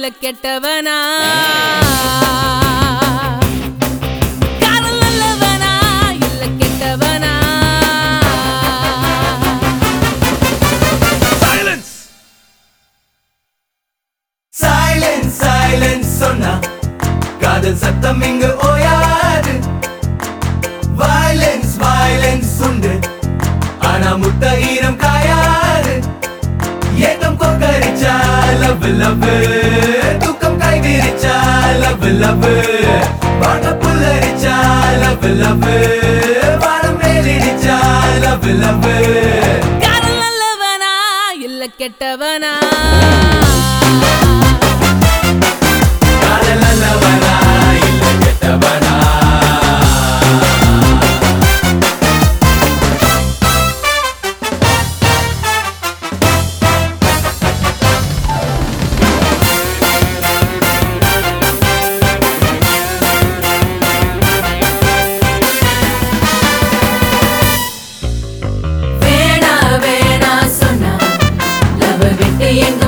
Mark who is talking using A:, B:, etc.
A: கெட்டவனா காதல் நல்லவனா இல்ல கெட்டவனா
B: சைலன்ஸ்
C: சைலன்ஸ் சைலன்ஸ் சொன்னா காதல் சத்தம் இங்கு ஓயாது வயலன்ஸ் வயலன்ஸ் உண்டு ஆனா முத்த ஈரம் காயாது ஏக்கம் கொக்கரிச்சா லவ் லவ் தூக்கம் கை விரிச்சா லவ் லவ் வாட்ட புல்லரிச்சா லவ் லவ் வானம் மேலிடிச்சா லவ் லவ்
A: காதல் நல்லவனா இல்ல கெட்டவனா
C: காதல் நல்லவனா இல்ல கெட்டவனா
A: வேணா வேணா சொன்னா லவ் விட்டு எங்க